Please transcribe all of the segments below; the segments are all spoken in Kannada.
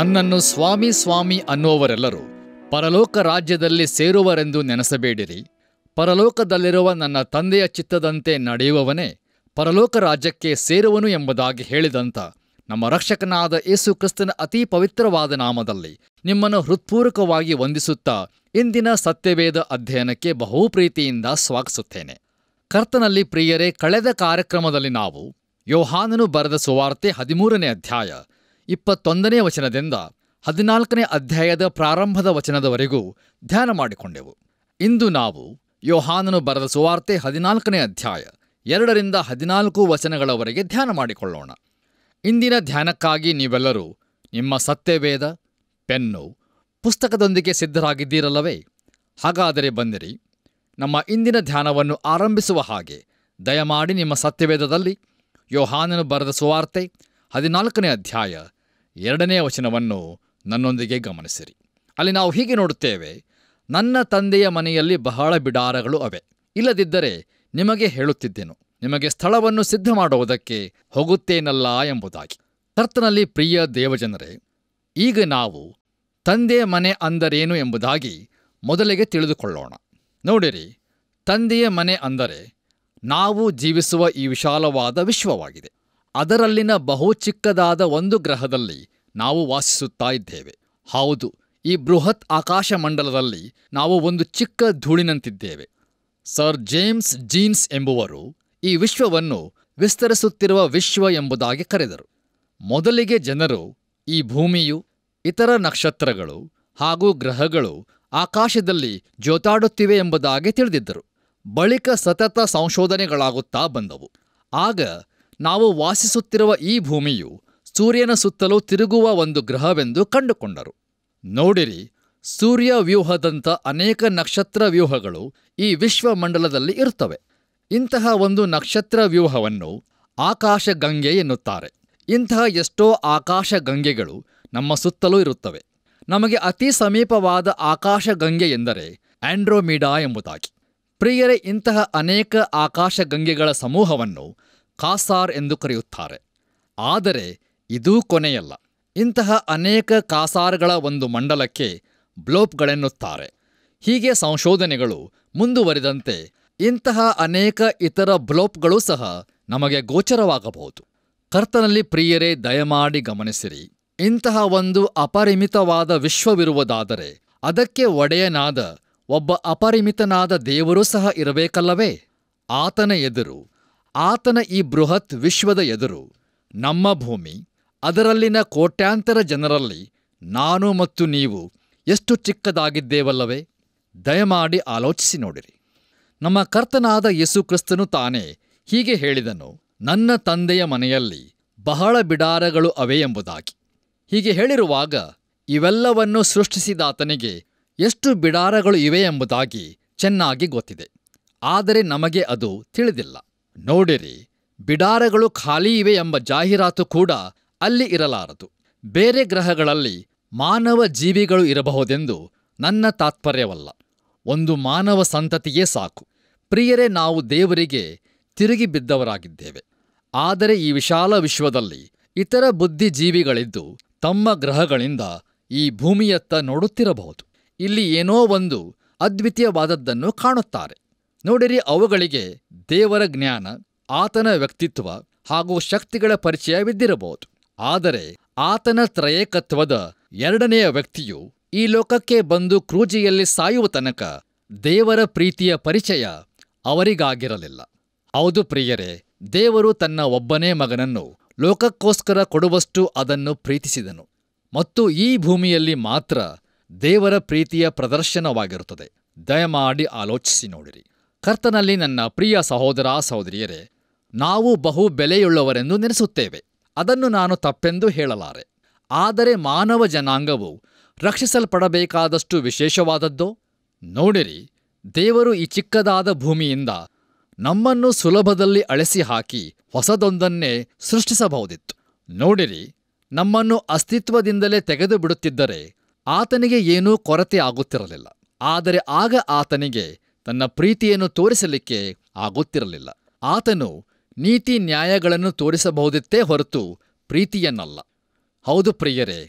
ನನ್ನನ್ನು ಸ್ವಾಮಿ ಸ್ವಾಮಿ ಅನ್ನುವವರೆಲ್ಲರೂ ಪರಲೋಕ ರಾಜ್ಯದಲ್ಲಿ ಸೇರುವರೆಂದು ನೆನೆಸಬೇಡಿರಿ ಪರಲೋಕದಲ್ಲಿರುವ ನನ್ನ ತಂದೆಯ ಚಿತ್ತದಂತೆ ನಡೆಯುವವನೇ ಪರಲೋಕ ರಾಜ್ಯಕ್ಕೆ ಸೇರುವನು ಎಂಬುದಾಗಿ ಹೇಳಿದಂಥ ನಮ್ಮ ರಕ್ಷಕನಾದ ಯೇಸು ಕ್ರಿಸ್ತನ ಅತಿ ಪವಿತ್ರವಾದ ನಾಮದಲ್ಲಿ ನಿಮ್ಮನ್ನು ಹೃತ್ಪೂರ್ವಕವಾಗಿ ವಂದಿಸುತ್ತಾ ಇಂದಿನ ಸತ್ಯವೇದ ಅಧ್ಯಯನಕ್ಕೆ ಬಹು ಪ್ರೀತಿಯಿಂದ ಸ್ವಾಗತಿಸುತ್ತೇನೆ ಕರ್ತನಲ್ಲಿ ಪ್ರಿಯರೇ ಕಳೆದ ಕಾರ್ಯಕ್ರಮದಲ್ಲಿ ನಾವು ಯೋಹಾನನು ಬರೆದ ಸುವಾರ್ತೆ ಹದಿಮೂರನೇ ಅಧ್ಯಾಯ ಇಪ್ಪತ್ತೊಂದನೇ ವಚನದಿಂದ ಹದಿನಾಲ್ಕನೇ ಅಧ್ಯಾಯದ ಪ್ರಾರಂಭದ ವಚನದವರೆಗೂ ಧ್ಯಾನ ಮಾಡಿಕೊಂಡೆವು ಇಂದು ನಾವು ಯೋಹಾನನು ಬರೆದ ಸುವಾರ್ತೆ ಹದಿನಾಲ್ಕನೇ ಅಧ್ಯಾಯ ಎರಡರಿಂದ ಹದಿನಾಲ್ಕು ವಚನಗಳವರೆಗೆ ಧ್ಯಾನ ಮಾಡಿಕೊಳ್ಳೋಣ ಇಂದಿನ ಧ್ಯಾನಕ್ಕಾಗಿ ನೀವೆಲ್ಲರೂ ನಿಮ್ಮ ಸತ್ಯವೇದ ಪೆನ್ನು ಪುಸ್ತಕದೊಂದಿಗೆ ಸಿದ್ಧರಾಗಿದ್ದೀರಲ್ಲವೇ ಹಾಗಾದರೆ ಬಂದಿರಿ ನಮ್ಮ ಇಂದಿನ ಧ್ಯಾನವನ್ನು ಆರಂಭಿಸುವ ಹಾಗೆ ದಯಮಾಡಿ ನಿಮ್ಮ ಸತ್ಯವೇದದಲ್ಲಿ ಯೋಹಾನನು ಬರೆದ ಸುವಾರ್ತೆ ಹದಿನಾಲ್ಕನೇ ಅಧ್ಯಾಯ ಎರಡನೇ ವಚನವನ್ನು ನನ್ನೊಂದಿಗೆ ಗಮನಿಸಿರಿ ಅಲ್ಲಿ ನಾವು ಹೀಗೆ ನೋಡುತ್ತೇವೆ ನನ್ನ ತಂದೆಯ ಮನೆಯಲ್ಲಿ ಬಹಳ ಬಿಡಾರಗಳು ಅವೆ ಇಲ್ಲದಿದ್ದರೆ ನಿಮಗೆ ಹೇಳುತ್ತಿದ್ದೆನು ನಿಮಗೆ ಸ್ಥಳವನ್ನು ಸಿದ್ಧ ಮಾಡುವುದಕ್ಕೆ ಹೋಗುತ್ತೇನಲ್ಲ ಎಂಬುದಾಗಿ ಕರ್ತನಲ್ಲಿ ಪ್ರಿಯ ದೇವಜನರೇ ಈಗ ನಾವು ತಂದೆಯ ಮನೆ ಅಂದರೇನು ಎಂಬುದಾಗಿ ಮೊದಲಿಗೆ ತಿಳಿದುಕೊಳ್ಳೋಣ ನೋಡಿರಿ ತಂದೆಯ ಮನೆ ಅಂದರೆ ನಾವು ಜೀವಿಸುವ ಈ ವಿಶಾಲವಾದ ವಿಶ್ವವಾಗಿದೆ ಅದರಲ್ಲಿನ ಬಹು ಚಿಕ್ಕದಾದ ಒಂದು ಗ್ರಹದಲ್ಲಿ ನಾವು ವಾಸಿಸುತ್ತಾ ಇದ್ದೇವೆ ಹೌದು ಈ ಬೃಹತ್ ಆಕಾಶಮಂಡಲದಲ್ಲಿ ನಾವು ಒಂದು ಚಿಕ್ಕ ಧೂಳಿನಂತಿದ್ದೇವೆ ಸರ್ ಜೇಮ್ಸ್ ಜೀನ್ಸ್ ಎಂಬುವರು ಈ ವಿಶ್ವವನ್ನು ವಿಸ್ತರಿಸುತ್ತಿರುವ ವಿಶ್ವ ಎಂಬುದಾಗಿ ಕರೆದರು ಮೊದಲಿಗೆ ಜನರು ಈ ಭೂಮಿಯು ಇತರ ನಕ್ಷತ್ರಗಳು ಹಾಗೂ ಗ್ರಹಗಳು ಆಕಾಶದಲ್ಲಿ ಜೋತಾಡುತ್ತಿವೆ ಎಂಬುದಾಗಿ ತಿಳಿದಿದ್ದರು ಬಳಿಕ ಸತತ ಸಂಶೋಧನೆಗಳಾಗುತ್ತಾ ಬಂದವು ಆಗ ನಾವು ವಾಸಿಸುತ್ತಿರುವ ಈ ಭೂಮಿಯು ಸೂರ್ಯನ ಸುತ್ತಲೂ ತಿರುಗುವ ಒಂದು ಗ್ರಹವೆಂದು ಕಂಡುಕೊಂಡರು ನೋಡಿರಿ ಸೂರ್ಯ ವ್ಯೂಹದಂಥ ಅನೇಕ ನಕ್ಷತ್ರ ವ್ಯೂಹಗಳು ಈ ವಿಶ್ವಮಂಡಲದಲ್ಲಿ ಇರುತ್ತವೆ ಇಂತಹ ಒಂದು ನಕ್ಷತ್ರ ವ್ಯೂಹವನ್ನು ಆಕಾಶ ಗಂಗೆ ಎನ್ನುತ್ತಾರೆ ಇಂತಹ ಎಷ್ಟೋ ಆಕಾಶ ಗಂಗೆಗಳು ನಮ್ಮ ಸುತ್ತಲೂ ಇರುತ್ತವೆ ನಮಗೆ ಅತಿ ಸಮೀಪವಾದ ಆಕಾಶ ಗಂಗೆ ಎಂದರೆ ಆಂಡ್ರೋಮೀಡಾ ಎಂಬುದಾಗಿ ಪ್ರಿಯರೇ ಇಂತಹ ಅನೇಕ ಆಕಾಶ ಗಂಗೆಗಳ ಸಮೂಹವನ್ನು ಕಾಸಾರ್ ಎಂದು ಕರೆಯುತ್ತಾರೆ ಆದರೆ ಇದೂ ಕೊನೆಯಲ್ಲ ಇಂತಹ ಅನೇಕ ಕಾಸಾರ್ಗಳ ಒಂದು ಮಂಡಲಕ್ಕೆ ಬ್ಲೋಪ್ಗಳೆನ್ನುತ್ತಾರೆ ಹೀಗೆ ಸಂಶೋಧನೆಗಳು ಮುಂದುವರಿದಂತೆ ಇಂತಹ ಅನೇಕ ಇತರ ಬ್ಲೋಪ್ಗಳೂ ಸಹ ನಮಗೆ ಗೋಚರವಾಗಬಹುದು ಕರ್ತನಲ್ಲಿ ಪ್ರಿಯರೇ ದಯಮಾಡಿ ಗಮನಿಸಿರಿ ಇಂತಹ ಒಂದು ಅಪರಿಮಿತವಾದ ವಿಶ್ವವಿರುವುದಾದರೆ ಅದಕ್ಕೆ ಒಡೆಯನಾದ ಒಬ್ಬ ಅಪರಿಮಿತನಾದ ದೇವರೂ ಸಹ ಇರಬೇಕಲ್ಲವೇ ಆತನ ಎದುರು ಆತನ ಈ ಬೃಹತ್ ವಿಶ್ವದ ಎದುರು ನಮ್ಮ ಭೂಮಿ ಅದರಲ್ಲಿನ ಕೋಟ್ಯಾಂತರ ಜನರಲ್ಲಿ ನಾನು ಮತ್ತು ನೀವು ಎಷ್ಟು ಚಿಕ್ಕದಾಗಿದ್ದೇವಲ್ಲವೇ ದಯಮಾಡಿ ಆಲೋಚಿಸಿ ನೋಡಿರಿ ನಮ್ಮ ಕರ್ತನಾದ ಯೇಸು ಕ್ರಿಸ್ತನು ತಾನೇ ಹೀಗೆ ಹೇಳಿದನು ನನ್ನ ತಂದೆಯ ಮನೆಯಲ್ಲಿ ಬಹಳ ಬಿಡಾರಗಳು ಅವೆ ಎಂಬುದಾಗಿ ಹೀಗೆ ಹೇಳಿರುವಾಗ ಇವೆಲ್ಲವನ್ನು ಸೃಷ್ಟಿಸಿದಾತನಿಗೆ ಎಷ್ಟು ಬಿಡಾರಗಳು ಇವೆ ಎಂಬುದಾಗಿ ಚೆನ್ನಾಗಿ ಗೊತ್ತಿದೆ ಆದರೆ ನಮಗೆ ಅದು ತಿಳಿದಿಲ್ಲ ನೋಡಿರಿ ಬಿಡಾರಗಳು ಖಾಲಿ ಇವೆ ಎಂಬ ಜಾಹೀರಾತು ಕೂಡ ಅಲ್ಲಿ ಇರಲಾರದು ಬೇರೆ ಗ್ರಹಗಳಲ್ಲಿ ಮಾನವ ಜೀವಿಗಳು ಇರಬಹುದೆಂದು ನನ್ನ ತಾತ್ಪರ್ಯವಲ್ಲ ಒಂದು ಮಾನವ ಸಂತತಿಯೇ ಸಾಕು ಪ್ರಿಯರೇ ನಾವು ದೇವರಿಗೆ ತಿರುಗಿ ಬಿದ್ದವರಾಗಿದ್ದೇವೆ ಆದರೆ ಈ ವಿಶಾಲ ವಿಶ್ವದಲ್ಲಿ ಇತರ ಬುದ್ಧಿಜೀವಿಗಳಿದ್ದು ತಮ್ಮ ಗ್ರಹಗಳಿಂದ ಈ ಭೂಮಿಯತ್ತ ನೋಡುತ್ತಿರಬಹುದು ಇಲ್ಲಿ ಏನೋ ಒಂದು ಅದ್ವಿತೀಯವಾದದ್ದನ್ನು ಕಾಣುತ್ತಾರೆ ನೋಡಿರಿ ಅವುಗಳಿಗೆ ದೇವರ ಜ್ಞಾನ ಆತನ ವ್ಯಕ್ತಿತ್ವ ಹಾಗೂ ಶಕ್ತಿಗಳ ಪರಿಚಯವಿದ್ದಿರಬಹುದು ಆದರೆ ಆತನ ತ್ರಯೇಕತ್ವದ ಎರಡನೆಯ ವ್ಯಕ್ತಿಯು ಈ ಲೋಕಕ್ಕೆ ಬಂದು ಕ್ರೂಜಿಯಲ್ಲಿ ಸಾಯುವ ತನಕ ದೇವರ ಪ್ರೀತಿಯ ಪರಿಚಯ ಅವರಿಗಾಗಿರಲಿಲ್ಲ ಹೌದು ಪ್ರಿಯರೇ ದೇವರು ತನ್ನ ಒಬ್ಬನೇ ಮಗನನ್ನು ಲೋಕಕ್ಕೋಸ್ಕರ ಕೊಡುವಷ್ಟು ಅದನ್ನು ಪ್ರೀತಿಸಿದನು ಮತ್ತು ಈ ಭೂಮಿಯಲ್ಲಿ ಮಾತ್ರ ದೇವರ ಪ್ರೀತಿಯ ಪ್ರದರ್ಶನವಾಗಿರುತ್ತದೆ ದಯಮಾಡಿ ಆಲೋಚಿಸಿ ನೋಡಿರಿ ಕರ್ತನಲ್ಲಿ ನನ್ನ ಪ್ರಿಯ ಸಹೋದರ ಸಹೋದರಿಯರೇ ನಾವು ಬಹು ಬೆಲೆಯುಳ್ಳವರೆಂದು ನೆನೆಸುತ್ತೇವೆ ಅದನ್ನು ನಾನು ತಪ್ಪೆಂದು ಹೇಳಲಾರೆ ಆದರೆ ಮಾನವ ಜನಾಂಗವು ರಕ್ಷಿಸಲ್ಪಡಬೇಕಾದಷ್ಟು ವಿಶೇಷವಾದದ್ದೋ ನೋಡಿರಿ ದೇವರು ಈ ಚಿಕ್ಕದಾದ ಭೂಮಿಯಿಂದ ನಮ್ಮನ್ನು ಸುಲಭದಲ್ಲಿ ಅಳೆಸಿ ಹಾಕಿ ಹೊಸದೊಂದನ್ನೇ ಸೃಷ್ಟಿಸಬಹುದಿತ್ತು ನೋಡಿರಿ ನಮ್ಮನ್ನು ಅಸ್ತಿತ್ವದಿಂದಲೇ ತೆಗೆದು ಬಿಡುತ್ತಿದ್ದರೆ ಆತನಿಗೆ ಏನೂ ಕೊರತೆ ಆಗುತ್ತಿರಲಿಲ್ಲ ಆದರೆ ಆಗ ಆತನಿಗೆ ತನ್ನ ಪ್ರೀತಿಯನ್ನು ತೋರಿಸಲಿಕ್ಕೆ ಆಗುತ್ತಿರಲಿಲ್ಲ ಆತನು ನೀತಿ ನ್ಯಾಯಗಳನ್ನು ತೋರಿಸಬಹುದಿತ್ತೇ ಹೊರತು ಪ್ರೀತಿಯನ್ನಲ್ಲ ಹೌದು ಪ್ರಿಯರೇ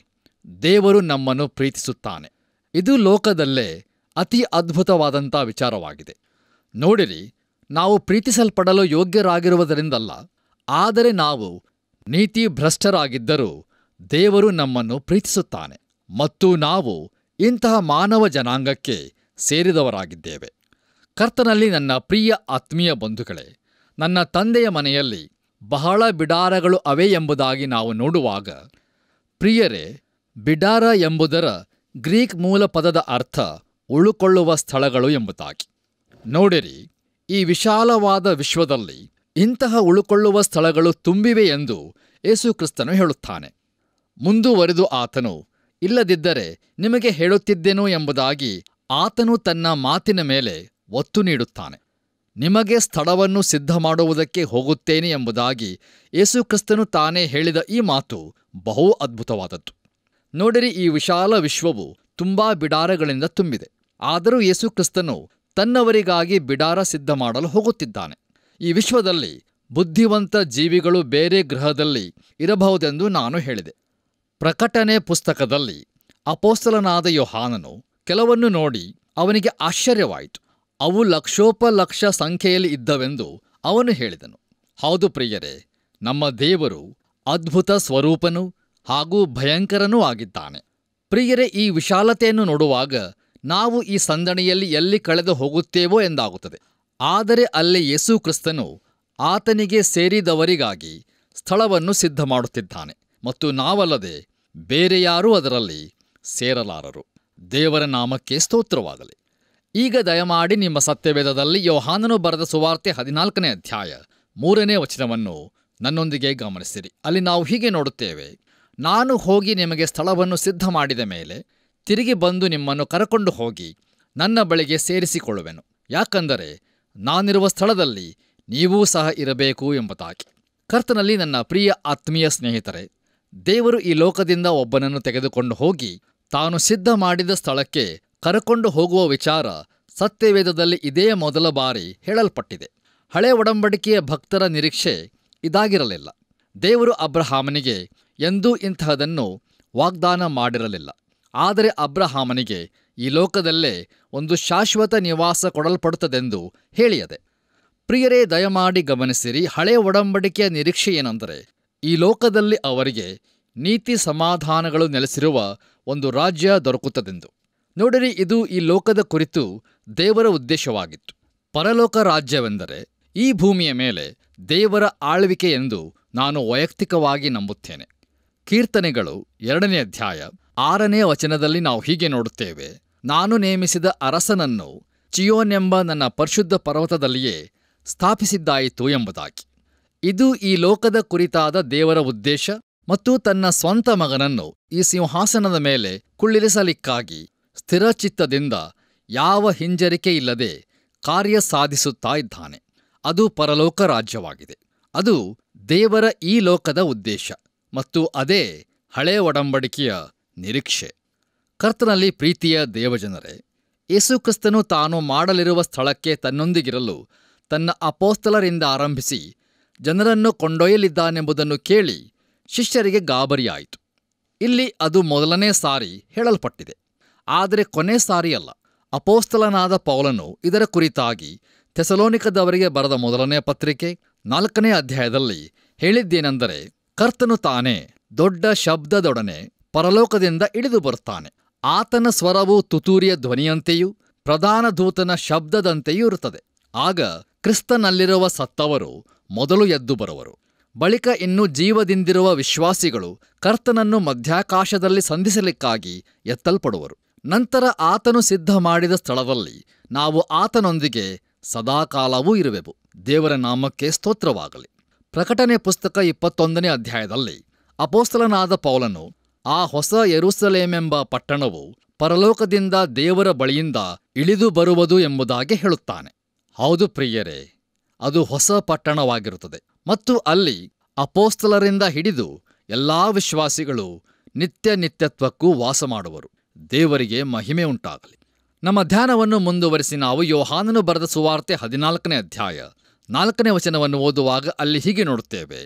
ದೇವರು ನಮ್ಮನ್ನು ಪ್ರೀತಿಸುತ್ತಾನೆ ಇದು ಲೋಕದಲ್ಲೇ ಅತಿ ಅದ್ಭುತವಾದಂಥ ವಿಚಾರವಾಗಿದೆ ನೋಡಿರಿ ನಾವು ಪ್ರೀತಿಸಲ್ಪಡಲು ಯೋಗ್ಯರಾಗಿರುವುದರಿಂದಲ್ಲ ಆದರೆ ನಾವು ನೀತಿ ಭ್ರಷ್ಟರಾಗಿದ್ದರೂ ದೇವರು ನಮ್ಮನ್ನು ಪ್ರೀತಿಸುತ್ತಾನೆ ಮತ್ತು ನಾವು ಇಂತಹ ಮಾನವ ಜನಾಂಗಕ್ಕೆ ಸೇರಿದವರಾಗಿದ್ದೇವೆ ಕರ್ತನಲ್ಲಿ ನನ್ನ ಪ್ರಿಯ ಆತ್ಮೀಯ ಬಂಧುಗಳೇ ನನ್ನ ತಂದೆಯ ಮನೆಯಲ್ಲಿ ಬಹಳ ಬಿಡಾರಗಳು ಅವೆ ಎಂಬುದಾಗಿ ನಾವು ನೋಡುವಾಗ ಪ್ರಿಯರೇ ಬಿಡಾರ ಎಂಬುದರ ಗ್ರೀಕ್ ಮೂಲ ಪದದ ಅರ್ಥ ಉಳುಕೊಳ್ಳುವ ಸ್ಥಳಗಳು ಎಂಬುದಾಗಿ ನೋಡಿರಿ ಈ ವಿಶಾಲವಾದ ವಿಶ್ವದಲ್ಲಿ ಇಂತಹ ಉಳುಕೊಳ್ಳುವ ಸ್ಥಳಗಳು ತುಂಬಿವೆ ಎಂದು ಯೇಸುಕ್ರಿಸ್ತನು ಹೇಳುತ್ತಾನೆ ಮುಂದುವರೆದು ಆತನು ಇಲ್ಲದಿದ್ದರೆ ನಿಮಗೆ ಹೇಳುತ್ತಿದ್ದೆನು ಎಂಬುದಾಗಿ ಆತನು ತನ್ನ ಮಾತಿನ ಮೇಲೆ ಒತ್ತು ನೀಡುತ್ತಾನೆ ನಿಮಗೆ ಸ್ಥಳವನ್ನು ಸಿದ್ಧ ಮಾಡುವುದಕ್ಕೆ ಹೋಗುತ್ತೇನೆ ಎಂಬುದಾಗಿ ಯೇಸುಕ್ರಿಸ್ತನು ತಾನೇ ಹೇಳಿದ ಈ ಮಾತು ಬಹು ಅದ್ಭುತವಾದದ್ದು ನೋಡಿರಿ ಈ ವಿಶಾಲ ವಿಶ್ವವು ತುಂಬಾ ಬಿಡಾರಗಳಿಂದ ತುಂಬಿದೆ ಆದರೂ ಯೇಸುಕ್ರಿಸ್ತನು ತನ್ನವರಿಗಾಗಿ ಬಿಡಾರ ಸಿದ್ಧ ಮಾಡಲು ಹೋಗುತ್ತಿದ್ದಾನೆ ಈ ವಿಶ್ವದಲ್ಲಿ ಬುದ್ಧಿವಂತ ಜೀವಿಗಳು ಬೇರೆ ಗ್ರಹದಲ್ಲಿ ಇರಬಹುದೆಂದು ನಾನು ಹೇಳಿದೆ ಪ್ರಕಟಣೆ ಪುಸ್ತಕದಲ್ಲಿ ಅಪೋಸ್ತಲನಾದ ಯೋಹಾನನು ಕೆಲವನ್ನು ನೋಡಿ ಅವನಿಗೆ ಆಶ್ಚರ್ಯವಾಯಿತು ಅವು ಲಕ್ಷೋಪಲಕ್ಷ ಸಂಖ್ಯೆಯಲ್ಲಿ ಇದ್ದವೆಂದು ಅವನು ಹೇಳಿದನು ಹೌದು ಪ್ರಿಯರೇ ನಮ್ಮ ದೇವರು ಅದ್ಭುತ ಸ್ವರೂಪನೂ ಹಾಗೂ ಭಯಂಕರನೂ ಆಗಿದ್ದಾನೆ ಪ್ರಿಯರೇ ಈ ವಿಶಾಲತೆಯನ್ನು ನೋಡುವಾಗ ನಾವು ಈ ಸಂದಣಿಯಲ್ಲಿ ಎಲ್ಲಿ ಕಳೆದು ಹೋಗುತ್ತೇವೋ ಎಂದಾಗುತ್ತದೆ ಆದರೆ ಅಲ್ಲಿ ಯೇಸು ಕ್ರಿಸ್ತನು ಆತನಿಗೆ ಸೇರಿದವರಿಗಾಗಿ ಸ್ಥಳವನ್ನು ಸಿದ್ಧ ಮಾಡುತ್ತಿದ್ದಾನೆ ಮತ್ತು ನಾವಲ್ಲದೆ ಬೇರೆ ಯಾರೂ ಅದರಲ್ಲಿ ಸೇರಲಾರರು ದೇವರ ನಾಮಕ್ಕೆ ಸ್ತೋತ್ರವಾಗಲಿ ಈಗ ದಯಮಾಡಿ ನಿಮ್ಮ ಸತ್ಯವೇದದಲ್ಲಿ ಯೋಹಾನನು ಬರೆದ ಸುವಾರ್ತೆ ಹದಿನಾಲ್ಕನೇ ಅಧ್ಯಾಯ ಮೂರನೇ ವಚನವನ್ನು ನನ್ನೊಂದಿಗೆ ಗಮನಿಸಿರಿ ಅಲ್ಲಿ ನಾವು ಹೀಗೆ ನೋಡುತ್ತೇವೆ ನಾನು ಹೋಗಿ ನಿಮಗೆ ಸ್ಥಳವನ್ನು ಸಿದ್ಧ ಮಾಡಿದ ಮೇಲೆ ತಿರುಗಿ ಬಂದು ನಿಮ್ಮನ್ನು ಕರಕೊಂಡು ಹೋಗಿ ನನ್ನ ಬಳಿಗೆ ಸೇರಿಸಿಕೊಳ್ಳುವೆನು ಯಾಕಂದರೆ ನಾನಿರುವ ಸ್ಥಳದಲ್ಲಿ ನೀವೂ ಸಹ ಇರಬೇಕು ಎಂಬುದಾಗಿ ಕರ್ತನಲ್ಲಿ ನನ್ನ ಪ್ರಿಯ ಆತ್ಮೀಯ ಸ್ನೇಹಿತರೆ ದೇವರು ಈ ಲೋಕದಿಂದ ಒಬ್ಬನನ್ನು ತೆಗೆದುಕೊಂಡು ಹೋಗಿ ತಾನು ಸಿದ್ಧ ಮಾಡಿದ ಸ್ಥಳಕ್ಕೆ ಕರಕೊಂಡು ಹೋಗುವ ವಿಚಾರ ಸತ್ಯವೇದದಲ್ಲಿ ಇದೇ ಮೊದಲ ಬಾರಿ ಹೇಳಲ್ಪಟ್ಟಿದೆ ಹಳೆ ಒಡಂಬಡಿಕೆಯ ಭಕ್ತರ ನಿರೀಕ್ಷೆ ಇದಾಗಿರಲಿಲ್ಲ ದೇವರು ಅಬ್ರಹಾಮನಿಗೆ ಎಂದೂ ಇಂತಹದನ್ನು ವಾಗ್ದಾನ ಮಾಡಿರಲಿಲ್ಲ ಆದರೆ ಅಬ್ರಹಾಮನಿಗೆ ಈ ಲೋಕದಲ್ಲೇ ಒಂದು ಶಾಶ್ವತ ನಿವಾಸ ಕೊಡಲ್ಪಡುತ್ತದೆಂದು ಹೇಳಿಯದೆ ಪ್ರಿಯರೇ ದಯಮಾಡಿ ಗಮನಿಸಿರಿ ಹಳೆ ಒಡಂಬಡಿಕೆಯ ನಿರೀಕ್ಷೆ ಏನೆಂದರೆ ಈ ಲೋಕದಲ್ಲಿ ಅವರಿಗೆ ನೀತಿ ಸಮಾಧಾನಗಳು ನೆಲೆಸಿರುವ ಒಂದು ರಾಜ್ಯ ದೊರಕುತ್ತದೆಂದು ನೋಡಿರಿ ಇದು ಈ ಲೋಕದ ಕುರಿತು ದೇವರ ಉದ್ದೇಶವಾಗಿತ್ತು ಪರಲೋಕ ರಾಜ್ಯವೆಂದರೆ ಈ ಭೂಮಿಯ ಮೇಲೆ ದೇವರ ಆಳ್ವಿಕೆ ಎಂದು ನಾನು ವೈಯಕ್ತಿಕವಾಗಿ ನಂಬುತ್ತೇನೆ ಕೀರ್ತನೆಗಳು ಎರಡನೇ ಅಧ್ಯಾಯ ಆರನೇ ವಚನದಲ್ಲಿ ನಾವು ಹೀಗೆ ನೋಡುತ್ತೇವೆ ನಾನು ನೇಮಿಸಿದ ಅರಸನನ್ನು ಚಿಯೋನೆಂಬ ನನ್ನ ಪರಿಶುದ್ಧ ಪರ್ವತದಲ್ಲಿಯೇ ಸ್ಥಾಪಿಸಿದ್ದಾಯಿತು ಎಂಬುದಾಗಿ ಇದು ಈ ಲೋಕದ ಕುರಿತಾದ ದೇವರ ಉದ್ದೇಶ ಮತ್ತು ತನ್ನ ಸ್ವಂತ ಮಗನನ್ನು ಈ ಸಿಂಹಾಸನದ ಮೇಲೆ ಕುಳ್ಳಿರಿಸಲಿಕ್ಕಾಗಿ ಸ್ಥಿರಚಿತ್ತದಿಂದ ಯಾವ ಹಿಂಜರಿಕೆ ಇಲ್ಲದೆ ಕಾರ್ಯ ಸಾಧಿಸುತ್ತಾ ಇದ್ದಾನೆ ಅದು ಪರಲೋಕ ರಾಜ್ಯವಾಗಿದೆ ಅದು ದೇವರ ಈ ಲೋಕದ ಉದ್ದೇಶ ಮತ್ತು ಅದೇ ಹಳೆ ಒಡಂಬಡಿಕೆಯ ನಿರೀಕ್ಷೆ ಕರ್ತನಲ್ಲಿ ಪ್ರೀತಿಯ ದೇವಜನರೇ ಯೇಸುಕ್ರಿಸ್ತನು ತಾನು ಮಾಡಲಿರುವ ಸ್ಥಳಕ್ಕೆ ತನ್ನೊಂದಿಗಿರಲು ತನ್ನ ಅಪೋಸ್ತಲರಿಂದ ಆರಂಭಿಸಿ ಜನರನ್ನು ಕೊಂಡೊಯ್ಯಲಿದ್ದಾನೆಂಬುದನ್ನು ಕೇಳಿ ಶಿಷ್ಯರಿಗೆ ಗಾಬರಿಯಾಯಿತು ಇಲ್ಲಿ ಅದು ಮೊದಲನೇ ಸಾರಿ ಹೇಳಲ್ಪಟ್ಟಿದೆ ಆದರೆ ಕೊನೆ ಸಾರಿಯಲ್ಲ ಅಪೋಸ್ತಲನಾದ ಪೌಲನು ಇದರ ಕುರಿತಾಗಿ ಥೆಸಲೋನಿಕದವರಿಗೆ ಬರೆದ ಮೊದಲನೇ ಪತ್ರಿಕೆ ನಾಲ್ಕನೇ ಅಧ್ಯಾಯದಲ್ಲಿ ಹೇಳಿದ್ದೇನೆಂದರೆ ಕರ್ತನು ತಾನೇ ದೊಡ್ಡ ಶಬ್ದದೊಡನೆ ಪರಲೋಕದಿಂದ ಇಳಿದು ಬರುತ್ತಾನೆ ಆತನ ಸ್ವರವು ತುತೂರಿಯ ಧ್ವನಿಯಂತೆಯೂ ಪ್ರಧಾನ ದೂತನ ಶಬ್ದದಂತೆಯೂ ಇರುತ್ತದೆ ಆಗ ಕ್ರಿಸ್ತನಲ್ಲಿರುವ ಸತ್ತವರು ಮೊದಲು ಎದ್ದು ಬರುವರು ಬಳಿಕ ಇನ್ನು ಜೀವದಿಂದಿರುವ ವಿಶ್ವಾಸಿಗಳು ಕರ್ತನನ್ನು ಮಧ್ಯಾಕಾಶದಲ್ಲಿ ಸಂಧಿಸಲಿಕ್ಕಾಗಿ ಎತ್ತಲ್ಪಡುವರು ನಂತರ ಆತನು ಸಿದ್ಧ ಮಾಡಿದ ಸ್ಥಳದಲ್ಲಿ ನಾವು ಆತನೊಂದಿಗೆ ಸದಾಕಾಲವೂ ಇರುವೆವು ದೇವರ ನಾಮಕ್ಕೆ ಸ್ತೋತ್ರವಾಗಲಿ ಪ್ರಕಟಣೆ ಪುಸ್ತಕ ಇಪ್ಪತ್ತೊಂದನೇ ಅಧ್ಯಾಯದಲ್ಲಿ ಅಪೋಸ್ತಲನಾದ ಪೌಲನು ಆ ಹೊಸ ಯೆರೂಸಲೇಮೆಂಬ ಪಟ್ಟಣವು ಪರಲೋಕದಿಂದ ದೇವರ ಬಳಿಯಿಂದ ಇಳಿದು ಬರುವುದು ಎಂಬುದಾಗಿ ಹೇಳುತ್ತಾನೆ ಹೌದು ಪ್ರಿಯರೇ ಅದು ಹೊಸ ಪಟ್ಟಣವಾಗಿರುತ್ತದೆ ಮತ್ತು ಅಲ್ಲಿ ಅಪೋಸ್ತಲರಿಂದ ಹಿಡಿದು ಎಲ್ಲಾ ವಿಶ್ವಾಸಿಗಳು ನಿತ್ಯ ನಿತ್ಯತ್ವಕ್ಕೂ ವಾಸ ಮಾಡುವರು ದೇವರಿಗೆ ಮಹಿಮೆ ಉಂಟಾಗಲಿ ನಮ್ಮ ಧ್ಯಾನವನ್ನು ಮುಂದುವರಿಸಿ ನಾವು ಯೋಹಾನನು ಬರೆದ ಸುವಾರ್ತೆ ಹದಿನಾಲ್ಕನೇ ಅಧ್ಯಾಯ ನಾಲ್ಕನೇ ವಚನವನ್ನು ಓದುವಾಗ ಅಲ್ಲಿ ಹೀಗೆ ನೋಡುತ್ತೇವೆ